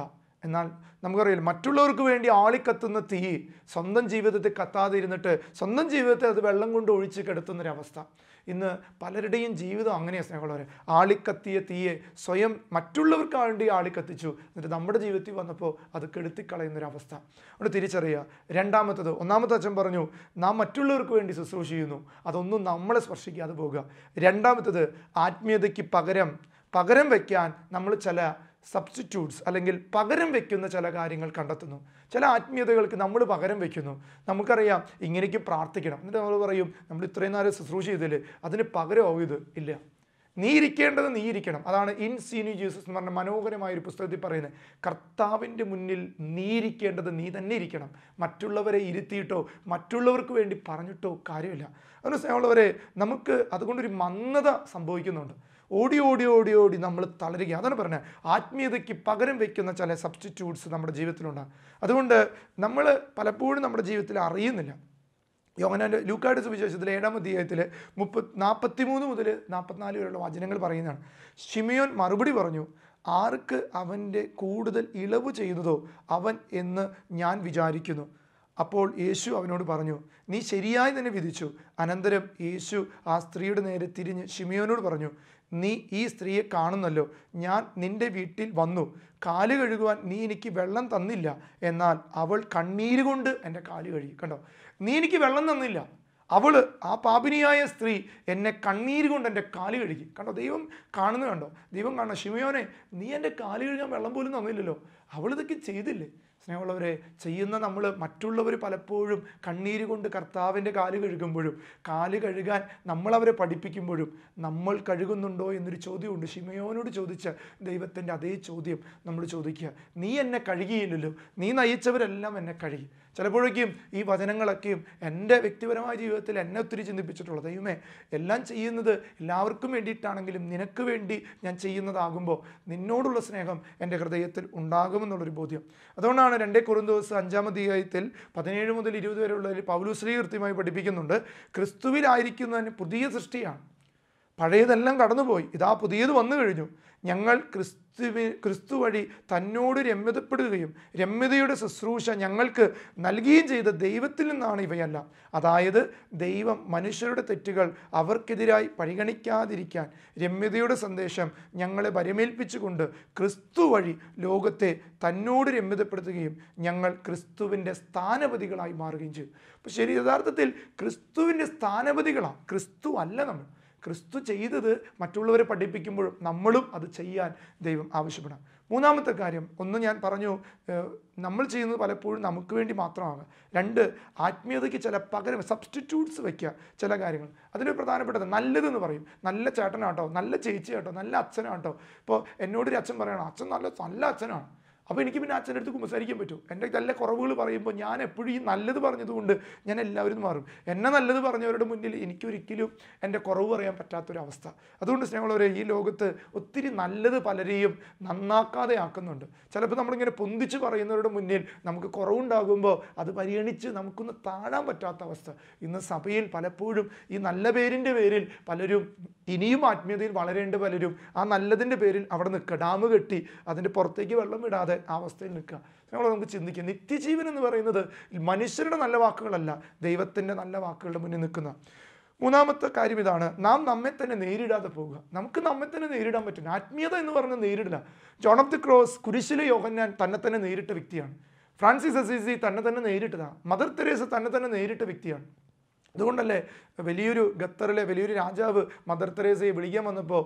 എന്നാൽ നമുക്കറിയില്ല മറ്റുള്ളവർക്ക് വേണ്ടി ആളിക്കത്തുന്ന തീ സ്വന്തം ജീവിതത്തിൽ കത്താതെ ഇരുന്നിട്ട് സ്വന്തം ജീവിതത്തെ അത് വെള്ളം കൊണ്ട് ഒഴിച്ച് കിടത്തുന്നൊരവസ്ഥ ഇന്ന് പലരുടെയും ജീവിതം അങ്ങനെയാണ് സ്നേഹമുള്ളവരെ ആളിക്കത്തിയ തീയെ സ്വയം മറ്റുള്ളവർക്ക് വേണ്ടി ആളിക്കത്തിച്ചു എന്നിട്ട് നമ്മുടെ ജീവിതത്തിൽ വന്നപ്പോൾ അത് കെടുത്തിക്കളയുന്നൊരവസ്ഥ അവിടെ തിരിച്ചറിയുക രണ്ടാമത്തത് ഒന്നാമത്തെ അച്ഛൻ പറഞ്ഞു നാം മറ്റുള്ളവർക്ക് വേണ്ടി ശുശ്രൂഷ ചെയ്യുന്നു അതൊന്നും നമ്മളെ സ്പർശിക്കാതെ പോകുക രണ്ടാമത്തത് ആത്മീയതയ്ക്ക് പകരം പകരം വയ്ക്കാൻ നമ്മൾ ചില സബ്സ്റ്റിറ്റ്യൂട്ട്സ് അല്ലെങ്കിൽ പകരം വെക്കുന്ന ചില കാര്യങ്ങൾ കണ്ടെത്തുന്നു ചില ആത്മീയതകൾക്ക് നമ്മൾ പകരം വെക്കുന്നു നമുക്കറിയാം ഇങ്ങനെയൊക്കെ പ്രാർത്ഥിക്കണം എന്നിട്ട് നമ്മൾ പറയും നമ്മൾ ഇത്രയും നേരം ശുശ്രൂഷ ചെയ്തില്ലേ അതിന് പകരമാവും ഇത് ഇല്ല നീ ഇരിക്കേണ്ടത് നീ ഇരിക്കണം അതാണ് ഇൻ സീനി ജീസസ് എന്ന് പറഞ്ഞ മനോഹരമായ ഒരു പുസ്തകത്തിൽ പറയുന്നത് കർത്താവിൻ്റെ മുന്നിൽ നീ ഇരിക്കേണ്ടത് നീ തന്നെ ഇരിക്കണം മറ്റുള്ളവരെ ഇരുത്തിയിട്ടോ മറ്റുള്ളവർക്ക് വേണ്ടി പറഞ്ഞിട്ടോ കാര്യമില്ല അതുകൊണ്ട് സ്നേഹമുള്ളവരെ നമുക്ക് അതുകൊണ്ടൊരു മന്ദത സംഭവിക്കുന്നുണ്ട് ഓടി ഓടി ഓടി ഓടി നമ്മൾ തളരുക അതാണ് പറഞ്ഞത് ആത്മീയതയ്ക്ക് പകരം വെക്കുന്ന ചില സബ്സ്റ്റിറ്റ്യൂട്ട്സ് നമ്മുടെ ജീവിതത്തിലുണ്ടാകും അതുകൊണ്ട് നമ്മൾ പലപ്പോഴും നമ്മുടെ ജീവിതത്തിൽ അറിയുന്നില്ല യോഹനാൻ്റെ ലൂക്കാട് സുവിശേഷത്തിൽ ഏഴാം അധ്യായത്തിൽ മുപ്പത് നാൽപ്പത്തി മൂന്ന് മുതൽ നാൽപ്പത്തിനാല് വരെയുള്ള വചനങ്ങൾ പറയുന്നതാണ് ഷിമിയോൻ മറുപടി പറഞ്ഞു ആർക്ക് അവൻ്റെ കൂടുതൽ ഇളവ് ചെയ്യുന്നതോ അവൻ എന്ന് ഞാൻ വിചാരിക്കുന്നു അപ്പോൾ യേശു അവനോട് പറഞ്ഞു നീ ശരിയായി തന്നെ വിധിച്ചു അനന്തരം യേശു ആ സ്ത്രീയുടെ നേരെ തിരിഞ്ഞ് ഷിമിയോനോട് പറഞ്ഞു നീ ഈ സ്ത്രീയെ കാണുന്നല്ലോ ഞാൻ നിന്റെ വീട്ടിൽ വന്നു കാല് കഴുകുവാൻ നീ എനിക്ക് വെള്ളം തന്നില്ല എന്നാൽ അവൾ കണ്ണീര് കൊണ്ട് എൻ്റെ കാല് കഴുകി കണ്ടോ നീ എനിക്ക് വെള്ളം തന്നില്ല അവള് ആ പാപിനിയായ സ്ത്രീ എന്നെ കണ്ണീര് കൊണ്ട് എൻ്റെ കാല് കഴുകി കണ്ടോ ദൈവം കാണുന്നത് കണ്ടോ ദൈവം കാണണം ശിവയോനെ നീ എൻ്റെ കാല് കഴുകാൻ വെള്ളം പോലും തന്നില്ലല്ലോ അവളിതൊക്കെ ചെയ്തില്ലേ സ്നേഹമുള്ളവരെ ചെയ്യുന്ന നമ്മൾ മറ്റുള്ളവർ പലപ്പോഴും കണ്ണീര് കൊണ്ട് കർത്താവിൻ്റെ കാല് കഴുകുമ്പോഴും കാല് കഴുകാൻ നമ്മളവരെ പഠിപ്പിക്കുമ്പോഴും നമ്മൾ കഴുകുന്നുണ്ടോ എന്നൊരു ചോദ്യമുണ്ട് ഷിമയോനോട് ചോദിച്ച ദൈവത്തിൻ്റെ അതേ ചോദ്യം നമ്മൾ ചോദിക്കുക നീ എന്നെ കഴുകിയില്ലല്ലോ നീ നയിച്ചവരെല്ലാം എന്നെ കഴുകി ചിലപ്പോഴേക്കും ഈ വചനങ്ങളൊക്കെയും എൻ്റെ വ്യക്തിപരമായ ജീവിതത്തിൽ എന്നെ ഒത്തിരി ചിന്തിപ്പിച്ചിട്ടുള്ളത് ദൈവമേ എല്ലാം ചെയ്യുന്നത് എല്ലാവർക്കും വേണ്ടിയിട്ടാണെങ്കിലും നിനക്ക് വേണ്ടി ഞാൻ ചെയ്യുന്നതാകുമ്പോൾ നിന്നോടുള്ള സ്നേഹം എൻ്റെ ഹൃദയത്തിൽ ഉണ്ടാകുമെന്നുള്ളൊരു ബോധ്യം അതുകൊണ്ടാണ് രണ്ടേ കുറുന്തോസ് അഞ്ചാം അധ്യായത്തിൽ പതിനേഴ് മുതൽ ഇരുപത് വരെയുള്ളതിൽ പൗലുശ്രീ കൃത്യമായി പഠിപ്പിക്കുന്നുണ്ട് ക്രിസ്തുവിലായിരിക്കുന്നതിന് പുതിയ സൃഷ്ടിയാണ് പഴയതെല്ലാം കടന്നുപോയി ഇതാ പുതിയത് വന്നു കഴിഞ്ഞു ഞങ്ങൾ ക്രിസ്തുവി ക്രിസ്തു വഴി തന്നോട് രമ്യതപ്പെടുകയും രമ്യതയുടെ ശുശ്രൂഷ ഞങ്ങൾക്ക് നൽകുകയും ചെയ്ത ദൈവത്തിൽ നിന്നാണ് ഇവയെല്ലാം അതായത് ദൈവം മനുഷ്യരുടെ തെറ്റുകൾ അവർക്കെതിരായി പരിഗണിക്കാതിരിക്കാൻ രമ്യതയുടെ സന്ദേശം ഞങ്ങളെ വരമേൽപ്പിച്ചുകൊണ്ട് ക്രിസ്തു വഴി ലോകത്തെ തന്നോട് രമ്യതപ്പെടുത്തുകയും ഞങ്ങൾ ക്രിസ്തുവിൻ്റെ സ്ഥാനപതികളായി മാറുകയും ചെയ്തു അപ്പോൾ ശരി യഥാർത്ഥത്തിൽ ക്രിസ്തുവിൻ്റെ സ്ഥാനപതികളാണ് ക്രിസ്തു അല്ല നമ്മൾ ക്രിസ്തു ചെയ്തത് മറ്റുള്ളവരെ പഠിപ്പിക്കുമ്പോഴും നമ്മളും അത് ചെയ്യാൻ ദൈവം ആവശ്യപ്പെടാം മൂന്നാമത്തെ കാര്യം ഒന്ന് ഞാൻ പറഞ്ഞു ഏഹ്, നമ്മൾ ചെയ്യുന്നത് പലപ്പോഴും നമുക്ക് വേണ്ടി മാത്രമാകാം രണ്ട് ആത്മീയതയ്ക്ക് ചില പകരം സബ്സ്റ്റിറ്റ്യൂട്ട്സ് വയ്ക്കുക ചില കാര്യങ്ങൾ അതിന് പ്രധാനപ്പെട്ടത് നല്ലതെന്ന് പറയും നല്ല ചേട്ടനാട്ടോ നല്ല ചേച്ചിയാട്ടോ നല്ല അച്ഛനാട്ടോ ഇപ്പോൾ എന്നോടൊരു അച്ഛൻ പറയണം അച്ഛൻ നല്ല നല്ല അച്ഛനാണ് അപ്പോൾ എനിക്ക് പിന്നെ അച്ഛൻ്റെ അടുത്ത് കുമ്പസാരിക്കാൻ പറ്റും എൻ്റെ നല്ല കുറവുകൾ പറയുമ്പോൾ ഞാൻ എപ്പോഴും ഈ നല്ലത് പറഞ്ഞതുകൊണ്ട് ഞാൻ എല്ലാവരും മാറും എന്നെ നല്ലത് പറഞ്ഞവരുടെ മുന്നിൽ എനിക്കൊരിക്കലും എൻ്റെ കുറവ് പറയാൻ പറ്റാത്തൊരവസ്ഥ അതുകൊണ്ട് സ്നേഹമുള്ളവരെ ഈ ലോകത്ത് ഒത്തിരി നല്ലത് പലരെയും നന്നാക്കാതെ ആക്കുന്നുണ്ട് ചിലപ്പോൾ നമ്മളിങ്ങനെ പൊന്തിച്ച് പറയുന്നവരുടെ മുന്നിൽ നമുക്ക് കുറവുണ്ടാകുമ്പോൾ അത് പരിഗണിച്ച് നമുക്കൊന്ന് താഴാൻ പറ്റാത്ത അവസ്ഥ ഇന്ന് സഭയിൽ പലപ്പോഴും ഈ നല്ല പേരിൻ്റെ പേരിൽ പലരും ഇനിയും ആത്മീയതയിൽ വളരേണ്ട പലരും ആ നല്ലതിൻ്റെ പേരിൽ അവിടെ നിൽക്കുക ഡാം കെട്ടി അതിൻ്റെ പുറത്തേക്ക് വെള്ളം വിടാതെ ആ അവസ്ഥയിൽ നിൽക്കുക നമ്മൾ നമുക്ക് ചിന്തിക്കാം നിത്യജീവൻ എന്ന് പറയുന്നത് മനുഷ്യരുടെ നല്ല വാക്കുകളല്ല ദൈവത്തിൻ്റെ നല്ല വാക്കുകളുടെ മുന്നിൽ നിൽക്കുന്ന മൂന്നാമത്തെ കാര്യം ഇതാണ് നാം നമ്മെ തന്നെ നേരിടാതെ പോകുക നമുക്ക് നമ്മെ തന്നെ നേരിടാൻ പറ്റും ആത്മീയത എന്ന് പറഞ്ഞാൽ നേരിടില്ല ജോൺ ഓഫ് ദി ക്രോസ് കുരിശിലെ യോഹന്നാൻ തന്നെ തന്നെ നേരിട്ട വ്യക്തിയാണ് ഫ്രാൻസിസ് അസീസി തന്നെ തന്നെ നേരിട്ടതാണ് മദർ തെരേസ തന്നെ തന്നെ നേരിട്ട വ്യക്തിയാണ് അതുകൊണ്ടല്ലേ വലിയൊരു ഖത്തറിലെ വലിയൊരു രാജാവ് മദർ തെരേസയെ വിളിക്കാൻ വന്നപ്പോൾ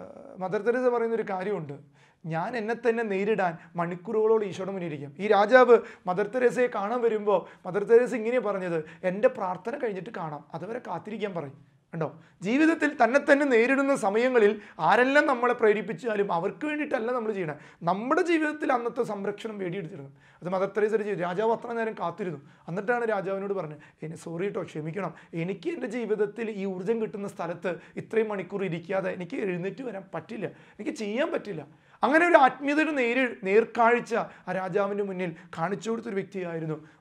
മദർ തെരേസ പറയുന്നൊരു കാര്യമുണ്ട് ഞാൻ എന്നെ തന്നെ നേരിടാൻ മണിക്കൂറുകളോളം ഈശോയുടെ മുന്നിരിക്കും ഈ രാജാവ് മദർ തെരേസയെ കാണാൻ വരുമ്പോൾ മദർ തെരേസ ഇങ്ങനെ പറഞ്ഞത് എൻ്റെ പ്രാർത്ഥന കഴിഞ്ഞിട്ട് കാണാം അതുവരെ കാത്തിരിക്കാൻ പറയും കണ്ടോ ജീവിതത്തിൽ തന്നെ തന്നെ നേരിടുന്ന സമയങ്ങളിൽ ആരെല്ലാം നമ്മളെ പ്രേരിപ്പിച്ചാലും അവർക്ക് വേണ്ടിയിട്ടല്ല നമ്മൾ ചെയ്യണത് നമ്മുടെ ജീവിതത്തിൽ അന്നത്തെ സംരക്ഷണം വേടിയെടുത്തിരുന്നു അത് മദർ തെരേസയുടെ ജീവിതം രാജാവ് അത്ര നേരം കാത്തിരുന്നു എന്നിട്ടാണ് രാജാവിനോട് പറഞ്ഞത് എന്നെ സോറി കേട്ടോ ക്ഷമിക്കണം എനിക്ക് എൻ്റെ ജീവിതത്തിൽ ഈ ഊർജ്ജം കിട്ടുന്ന സ്ഥലത്ത് ഇത്രയും മണിക്കൂർ ഇരിക്കാതെ എനിക്ക് എഴുന്നേറ്റ് വരാൻ പറ്റില്ല എനിക്ക് ചെയ്യാൻ പറ്റില്ല അങ്ങനെ ഒരു ആത്മീയതയുടെ നേര് നേർക്കാഴ്ച ആ രാജാവിൻ്റെ മുന്നിൽ കാണിച്ചു കൊടുത്തൊരു വ്യക്തിയായിരുന്നു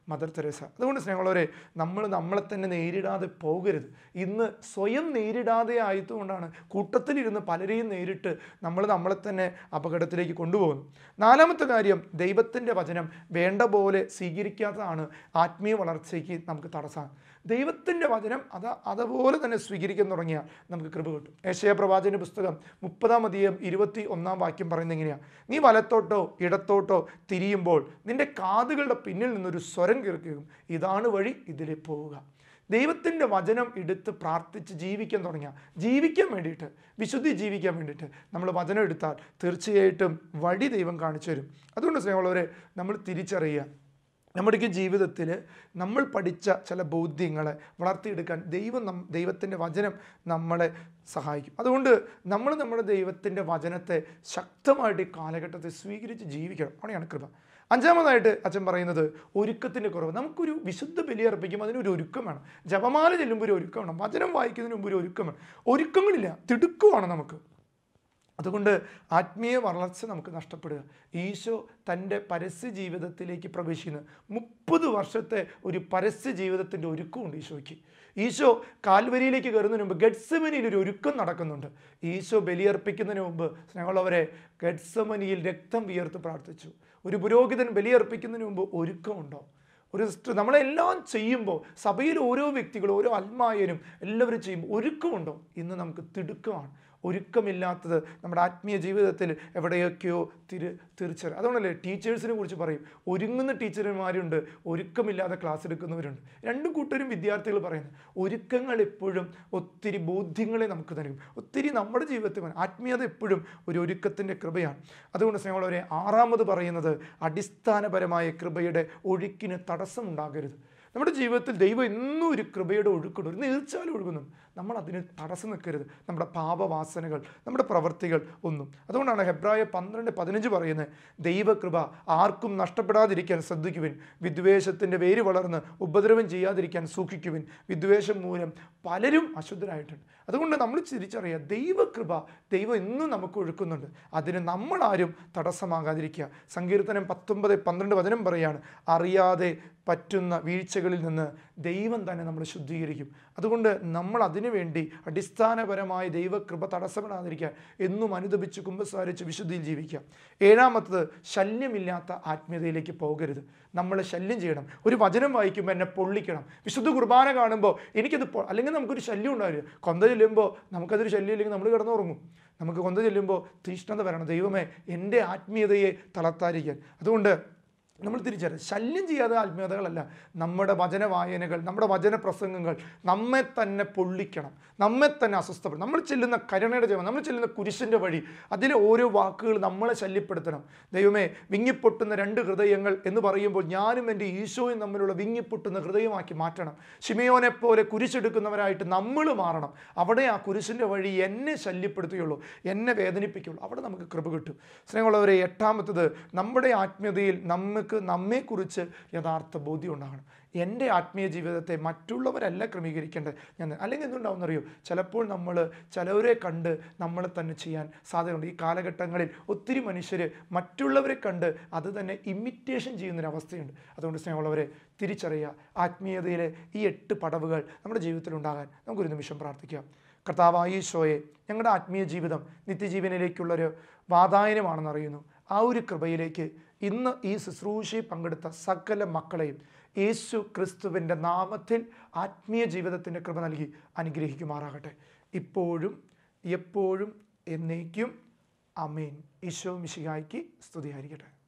മദർ തെരേസ അതുകൊണ്ട് സ്നേഹമുള്ളവരെ നമ്മൾ നമ്മളെ തന്നെ നേരിടാതെ പോകരുത് ഇന്ന് സ്വയം നേരിടാതെ ആയതുകൊണ്ടാണ് കൂട്ടത്തിലിരുന്ന് പലരെയും നേരിട്ട് നമ്മൾ നമ്മളെ തന്നെ അപകടത്തിലേക്ക് കൊണ്ടുപോകുന്നു നാലാമത്തെ കാര്യം ദൈവത്തിൻ്റെ വചനം വേണ്ട പോലെ സ്വീകരിക്കാത്തതാണ് ആത്മീയ വളർച്ചയ്ക്ക് നമുക്ക് തടസ്സം ദൈവത്തിൻ്റെ വചനം അത് അതുപോലെ തന്നെ സ്വീകരിക്കാൻ തുടങ്ങിയാൽ നമുക്ക് കൃപ കിട്ടും ഏഷ്യ പ്രവാചന പുസ്തകം മുപ്പതാം അധികം ഇരുപത്തി ഒന്നാം വാക്യം പറയുന്നത് എങ്ങനെയാണ് നീ വലത്തോട്ടോ ഇടത്തോട്ടോ തിരിയുമ്പോൾ നിന്റെ കാതുകളുടെ പിന്നിൽ നിന്നൊരു സ്വരം കേൾക്കുകയും ഇതാണ് വഴി ഇതിലെ പോവുക ദൈവത്തിൻ്റെ വചനം എടുത്ത് പ്രാർത്ഥിച്ച് ജീവിക്കാൻ തുടങ്ങിയ ജീവിക്കാൻ വേണ്ടിയിട്ട് വിശുദ്ധി ജീവിക്കാൻ വേണ്ടിയിട്ട് നമ്മൾ വചനം എടുത്താൽ തീർച്ചയായിട്ടും വഴി ദൈവം കാണിച്ചു തരും അതുകൊണ്ട് സ്നേഹമുള്ളവരെ നമ്മൾ തിരിച്ചറിയുക നമ്മുടെയൊക്കെ ജീവിതത്തിൽ നമ്മൾ പഠിച്ച ചില ബോധ്യങ്ങളെ വളർത്തിയെടുക്കാൻ ദൈവം നം ദൈവത്തിൻ്റെ വചനം നമ്മളെ സഹായിക്കും അതുകൊണ്ട് നമ്മൾ നമ്മുടെ ദൈവത്തിൻ്റെ വചനത്തെ ശക്തമായിട്ട് ഈ കാലഘട്ടത്തെ സ്വീകരിച്ച് ജീവിക്കണം അവിടെയാണ് കൃപ അഞ്ചാമതായിട്ട് അച്ഛൻ പറയുന്നത് ഒരുക്കത്തിൻ്റെ കുറവ് നമുക്കൊരു വിശുദ്ധ ബലി അർപ്പിക്കും അതിനൊരു ഒരുക്കം വേണം ജപമാല ചെല്ലുമ്പോൾ ഒരു ഒരുക്കം വേണം വചനം വായിക്കുന്നതിന് മുമ്പ് ഒരു ഒരുക്കം വേണം ഒരുക്കങ്ങളില്ല തിടുക്കമാണ് നമുക്ക് അതുകൊണ്ട് ആത്മീയ വളർച്ച നമുക്ക് നഷ്ടപ്പെടുക ഈശോ തൻ്റെ പരസ്യ ജീവിതത്തിലേക്ക് പ്രവേശിക്കുന്നത് മുപ്പത് വർഷത്തെ ഒരു പരസ്യ ജീവിതത്തിൻ്റെ ഒരുക്കമുണ്ട് ഈശോയ്ക്ക് ഈശോ കാൽവരിയിലേക്ക് കയറുന്നതിന് മുമ്പ് ഗഡ്സമനിയിൽ ഒരു ഒരുക്കം നടക്കുന്നുണ്ട് ഈശോ ബലിയർപ്പിക്കുന്നതിന് മുമ്പ് സ്നേഹമുള്ളവരെ ഗഡ്സമനിയിൽ രക്തം വിയർത്ത് പ്രാർത്ഥിച്ചു ഒരു പുരോഹിതൻ ബലിയർപ്പിക്കുന്നതിന് മുമ്പ് ഒരുക്കമുണ്ടോ ഒരു സിസ്റ്റർ നമ്മളെല്ലാം ചെയ്യുമ്പോൾ സഭയിൽ ഓരോ വ്യക്തികളും ഓരോ അൽമായനും എല്ലാവരും ചെയ്യുമ്പോൾ ഒരുക്കമുണ്ടോ ഇന്ന് നമുക്ക് തിടുക്കമാണ് ഒരുക്കമില്ലാത്തത് നമ്മുടെ ആത്മീയ ജീവിതത്തിൽ എവിടെയൊക്കെയോ തിര് തീർച്ചയായും അതുകൊണ്ടല്ലേ ടീച്ചേഴ്സിനെ കുറിച്ച് പറയും ഒരുങ്ങുന്ന ടീച്ചർമാരുണ്ട് ഒരുക്കമില്ലാതെ ക്ലാസ് എടുക്കുന്നവരുണ്ട് രണ്ടും കൂട്ടരും വിദ്യാർത്ഥികൾ പറയുന്നത് ഒരുക്കങ്ങൾ എപ്പോഴും ഒത്തിരി ബോധ്യങ്ങളെ നമുക്ക് നൽകും ഒത്തിരി നമ്മുടെ ജീവിതത്തിൽ ആത്മീയത എപ്പോഴും ഒരു ഒരുക്കത്തിൻ്റെ കൃപയാണ് അതുകൊണ്ട് സ്നേഹമുള്ളവരെ ആറാമത് പറയുന്നത് അടിസ്ഥാനപരമായ കൃപയുടെ ഒഴുക്കിന് തടസ്സമുണ്ടാകരുത് നമ്മുടെ ജീവിതത്തിൽ ദൈവം എന്നും ഒരു കൃപയുടെ ഒഴുക്കുണ്ട് ഒരു നീർച്ചാൽ ഒഴുകുന്നു നമ്മൾ അതിന് തടസ്സം നിൽക്കരുത് നമ്മുടെ പാപവാസനകൾ നമ്മുടെ പ്രവൃത്തികൾ ഒന്നും അതുകൊണ്ടാണ് ഹെബ്രായ പന്ത്രണ്ട് പതിനഞ്ച് പറയുന്നത് ദൈവകൃപ ആർക്കും നഷ്ടപ്പെടാതിരിക്കാൻ ശ്രദ്ധിക്കുവിൻ വിദ്വേഷത്തിൻ്റെ വേര് വളർന്ന് ഉപദ്രവം ചെയ്യാതിരിക്കാൻ സൂക്ഷിക്കുവിൻ വിദ്വേഷം മൂലം പലരും അശുദ്ധരായിട്ടുണ്ട് അതുകൊണ്ട് നമ്മൾ തിരിച്ചറിയുക ദൈവകൃപ ദൈവം എന്നും നമുക്ക് ഒഴുക്കുന്നുണ്ട് അതിന് നമ്മളാരും തടസ്സമാകാതിരിക്കുക സങ്കീർത്തനം പത്തൊമ്പത് പന്ത്രണ്ട് വചനം പറയാണ് അറിയാതെ പറ്റുന്ന വീഴ്ചകളിൽ നിന്ന് ദൈവം തന്നെ നമ്മൾ ശുദ്ധീകരിക്കും അതുകൊണ്ട് നമ്മൾ അതിനു വേണ്ടി അടിസ്ഥാനപരമായ ദൈവകൃപ തടസ്സപ്പെടാതിരിക്കാൻ എന്നും അനുദപിച്ച് കുമ്പസാരിച്ച് വിശുദ്ധിയിൽ ജീവിക്കുക ഏഴാമത്തത് ശല്യമില്ലാത്ത ആത്മീയതയിലേക്ക് പോകരുത് നമ്മൾ ശല്യം ചെയ്യണം ഒരു വചനം വായിക്കുമ്പോൾ എന്നെ പൊള്ളിക്കണം വിശുദ്ധ കുർബാന കാണുമ്പോൾ എനിക്കത് പൊ- അല്ലെങ്കിൽ നമുക്കൊരു ശല്യം ഉണ്ടാവില്ല കൊന്ത ചെല്ലുമ്പോൾ നമുക്കതൊരു ശല്യം ഇല്ലെങ്കിൽ നമ്മൾ കിടന്നുറങ്ങും നമുക്ക് കൊന്ത ചെല്ലുമ്പോൾ തീഷ്ണത വരണം ദൈവമേ എൻ്റെ ആത്മീയതയെ തളർത്താതിരിക്കാൻ അതുകൊണ്ട് നമ്മൾ തിരിച്ചറിയാം ശല്യം ചെയ്യാതെ ആത്മീയതകളല്ല നമ്മുടെ വചന വായനകൾ നമ്മുടെ വചന പ്രസംഗങ്ങൾ നമ്മെ തന്നെ പൊള്ളിക്കണം നമ്മെ തന്നെ അസ്വസ്ഥപ്പെടും നമ്മൾ ചെല്ലുന്ന കരുണയുടെ ജപം നമ്മൾ ചെല്ലുന്ന കുരിശിൻ്റെ വഴി അതിലെ ഓരോ വാക്കുകൾ നമ്മളെ ശല്യപ്പെടുത്തണം ദൈവമേ വിങ്ങിപ്പൊട്ടുന്ന രണ്ട് ഹൃദയങ്ങൾ എന്ന് പറയുമ്പോൾ ഞാനും എൻ്റെ ഈശോയും തമ്മിലുള്ള വിങ്ങിപ്പൊട്ടുന്ന ഹൃദയമാക്കി മാറ്റണം ഷിമയോനെ പോലെ കുരിശെടുക്കുന്നവരായിട്ട് നമ്മൾ മാറണം അവിടെ ആ കുരിശിൻ്റെ വഴി എന്നെ ശല്യപ്പെടുത്തുകയുള്ളൂ എന്നെ വേദനിപ്പിക്കുകയുള്ളൂ അവിടെ നമുക്ക് കൃപ കിട്ടും സ്നേഹമുള്ളവരെ എട്ടാമത്തത് നമ്മുടെ ആത്മീയതയിൽ നമുക്ക് നമ്മെക്കുറിച്ച് യഥാർത്ഥ ബോധ്യം ഉണ്ടാകണം എൻ്റെ ആത്മീയ ജീവിതത്തെ മറ്റുള്ളവരല്ല ക്രമീകരിക്കേണ്ടത് ഞാൻ അല്ലെങ്കിൽ എന്തുണ്ടാവും അറിയോ ചിലപ്പോൾ നമ്മൾ ചിലവരെ കണ്ട് നമ്മളെ തന്നെ ചെയ്യാൻ സാധ്യതയുണ്ട് ഈ കാലഘട്ടങ്ങളിൽ ഒത്തിരി മനുഷ്യർ മറ്റുള്ളവരെ കണ്ട് അത് തന്നെ ഇമിറ്റേഷൻ ചെയ്യുന്നൊരവസ്ഥയുണ്ട് അതുകൊണ്ട് സ്നേഹമുള്ളവരെ തിരിച്ചറിയുക ആത്മീയതയിലെ ഈ എട്ട് പടവുകൾ നമ്മുടെ ജീവിതത്തിൽ ഉണ്ടാകാൻ നമുക്കൊരു നിമിഷം പ്രാർത്ഥിക്കാം കർത്താവായ ഈശോയെ ഞങ്ങളുടെ ആത്മീയ ജീവിതം നിത്യജീവനിലേക്കുള്ളൊരു വാതായനമാണെന്ന് അറിയുന്നു ആ ഒരു കൃപയിലേക്ക് ഇന്ന് ഈ ശുശ്രൂഷയിൽ പങ്കെടുത്ത സകല മക്കളെയും യേശു ക്രിസ്തുവിൻ്റെ നാമത്തിൽ ആത്മീയ ജീവിതത്തിൻ്റെ കൃപ നൽകി അനുഗ്രഹിക്കുമാറാകട്ടെ ഇപ്പോഴും എപ്പോഴും എന്നേക്കും അമീൻ ഈശോ മിശിഹായ്ക്ക് സ്തുതിയായിരിക്കട്ടെ